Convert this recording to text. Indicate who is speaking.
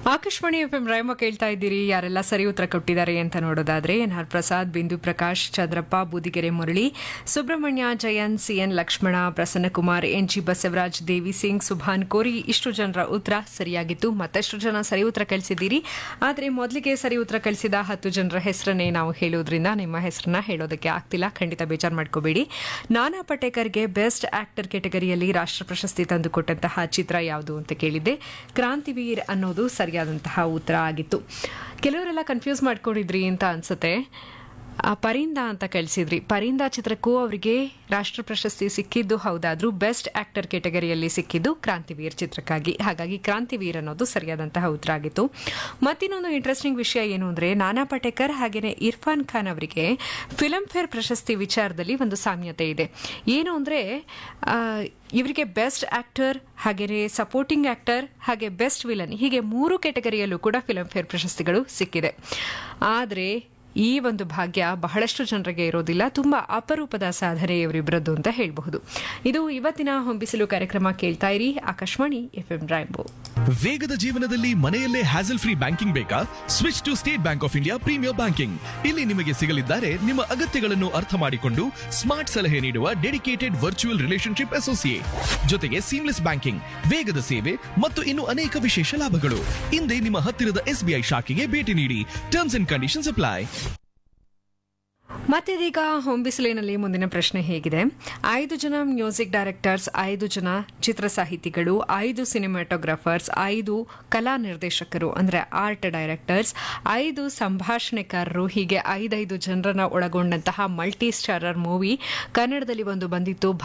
Speaker 1: Akashvani F M Rayamma ಕೇಳ್ತಾ ಇದ್ದೀರಿ ಯಾರೆಲ್ಲ ಸರಿ ಉತ್ತರ ಕೊಟ್ಟಿದ್ದಾರೆ ಅಂತ ನೋಡೋದಾದ್ರೆ N R Prasad Bindu Prakash Chandrappa Boodigere Murali Subrahmanya Jayanth CN Lakshmana Prasannakumar N G Basavaraj Devi Singh Subhan Kori ಇಷ್ಟು ಜನರ ಉತ್ತರ ಸರಿಯಾಗಿತ್ತು ಮತ್ತಷ್ಟು ಜನ ಸರಿ ಉತ್ತರ ಕಳಿಸಿದ್ದೀರಿ ಆದರೆ ಮೊದಲಿಗೆ ಸರಿ ಉತ್ತರ ಕಳಿಸಿದ ಹತ್ತು ಜನರ ಹೆಸರನ್ನೇ ನಾವು ಹೇಳೋದ್ರಿಂದ ನಿಮ್ಮ ಹೆಸರನ್ನ ಹೇಳೋದಕ್ಕೆ ಆಗ್ತಿಲ್ಲ ಖಂಡಿತ ಬೇಜಾರು ಮಾಡ್ಕೋಬೇಡಿ ನಾನಾ ಪಟೇಕರ್ಗೆ ಬೆಸ್ಟ್ ಆಕ್ಟರ್ ಕೆಟಗರಿಯಲ್ಲಿ ರಾಷ್ಟ್ರ ಪ್ರಶಸ್ತಿ ತಂದುಕೊಟ್ಟಂತಹ ಚಿತ್ರ ಯಾವುದು ಅಂತ ಕೇಳಿದ್ದೆ ಕ್ರಾಂತಿವೀರ್ ಅನ್ನೋದು ಸರಿಯಾದಂತಹ ಉತ್ತರ ಆಗಿತ್ತು ಕೆಲವರೆಲ್ಲ ಕನ್ಫ್ಯೂಸ್ ಮಾಡ್ಕೊಂಡಿದ್ರಿ ಅಂತ ಅನ್ಸುತ್ತೆ ಆ ಪರಿಂದ ಅಂತ ಕಳಿಸಿದ್ರಿ ಪರಿಂದ ಚಿತ್ರಕ್ಕೂ ಅವರಿಗೆ ರಾಷ್ಟ್ರ ಪ್ರಶಸ್ತಿ ಸಿಕ್ಕಿದ್ದು ಹೌದಾದ್ರೂ ಬೆಸ್ಟ್ ಆಕ್ಟರ್ ಕೆಟಗರಿಯಲ್ಲಿ ಸಿಕ್ಕಿದ್ದು ಕ್ರಾಂತಿವೀರ್ ಚಿತ್ರಕ್ಕಾಗಿ ಹಾಗಾಗಿ ಕ್ರಾಂತಿವೀರ್ ಅನ್ನೋದು ಸರಿಯಾದಂತಹ ಉತ್ತರ ಆಗಿತ್ತು ಮತ್ತಿನ್ನೊಂದು ಇಂಟ್ರೆಸ್ಟಿಂಗ್ ವಿಷಯ ಏನು ಅಂದ್ರೆ ನಾನಾ ಪಟೇಕರ್ ಹಾಗೇನೆ ಇರ್ಫಾನ್ ಖಾನ್ ಅವರಿಗೆ ಫಿಲ್ಮ್ ಫೇರ್ ಪ್ರಶಸ್ತಿ ವಿಚಾರದಲ್ಲಿ ಒಂದು ಸಾಮ್ಯತೆ ಇದೆ ಏನು ಅಂದ್ರೆ ಆ, ಇವರಿಗೆ ಬೆಸ್ಟ್ ಆಕ್ಟರ್ ಹಾಗೆಯೇ ಸಪೋರ್ಟಿಂಗ್ ಆಕ್ಟರ್ ಹಾಗೆ ಬೆಸ್ಟ್ ವಿಲನ್ ಹೀಗೆ ಮೂರು ಕೆಟಗರಿಯಲ್ಲೂ ಕೂಡ ಫಿಲ್ಮ್ ಫೇರ್ ಪ್ರಶಸ್ತಿಗಳು ಸಿಕ್ಕಿದೆ ಆದರೆ ಈ ಒಂದು ಭಾಗ್ಯ ಬಹಳಷ್ಟು ಜನರಿಗೆ ಇರೋದಿಲ್ಲ ತುಂಬಾ ಅಪರೂಪದ ಸಾಧನೆ ಇವರಿಬ್ಬರದ್ದು ಅಂತ ಹೇಳಬಹುದು ಇದು ಇವತ್ತಿನ ಹೊಂಬಿಸಲು ಕಾರ್ಯಕ್ರಮ ಕೇಳ್ತಾ ಇರಿ ಆಕಾಶವಾಣಿ ಎಫ್ ಎಂ ರಾಯಂಬೋ
Speaker 2: ವೇಗದ ಜೀವನದಲ್ಲಿ ಮನೆಯಲ್ಲೇ ಹ್ಯಾಸಲ್ ಫ್ರೀ ಬ್ಯಾಂಕಿಂಗ್ ಬೇಕಾ switch to State Bank of India premier banking ಇಲ್ಲಿ ನಿಮಗೆ ಸಿಗಲಿದ್ದಾರೆ ನಿಮ್ಮ ಅಗತ್ಯಗಳನ್ನು ಅರ್ಥ ಮಾಡಿಕೊಂಡು ಸ್ಮಾರ್ಟ್ ಸಲಹೆ ನೀಡುವ ಡೆಡಿಕೇಟೆಡ್ ವರ್ಚುವಲ್ ರಿಲೇಶನ್ಶಿಪ್ ಅಸೋಸಿಯೇಟ್ ಜೊತೆಗೆ ಸೀಮ್ಲೆಸ್ ಬ್ಯಾಂಕಿಂಗ್ ವೇಗದ ಸೇವೆ ಮತ್ತು ಇನ್ನು ಅನೇಕ ವಿಶೇಷ ಲಾಭಗಳು ಹಿಂದೆ ನಿಮ್ಮ ಹತ್ತಿರದ ಎಸ್ಬಿಐ ಶಾಖೆಗೆ ಭೇಟಿ ನೀಡಿ ಟರ್ಮ್ಸ್ ಅಂಡ್ ಕಂಡೀಷನ್ಸ್ ಅಪ್ಲೈ
Speaker 1: ಮತ್ತಿದೀಗ ಹೊಂಬಿಸಿಲಿನಲ್ಲಿ ಮುಂದಿನ ಪ್ರಶ್ನೆ ಹೇಗಿದೆ ಐದು ಜನ ಮ್ಯೂಸಿಕ್ ಡೈರೆಕ್ಟರ್ಸ್ ಐದು ಜನ ಚಿತ್ರ ಸಾಹಿತಿಗಳು ಐದು ಸಿನಿಮಾಟೋಗ್ರಾಫರ್ಸ್ ಐದು ಕಲಾ ನಿರ್ದೇಶಕರು ಅಂದ್ರೆ ಆರ್ಟ್ ಡೈರೆಕ್ಟರ್ಸ್ ಐದು ಸಂಭಾಷಣೆಕಾರರು ಹೀಗೆ ಐದೈದು ಜನರನ್ನ ಒಳಗೊಂಡಂತಹ ಮಲ್ಟಿ ಸ್ಟಾರರ್ ಮೂವಿ ಕನ್ನಡದಲ್ಲಿ ಒಂದು ಬಂದಿತ್ತು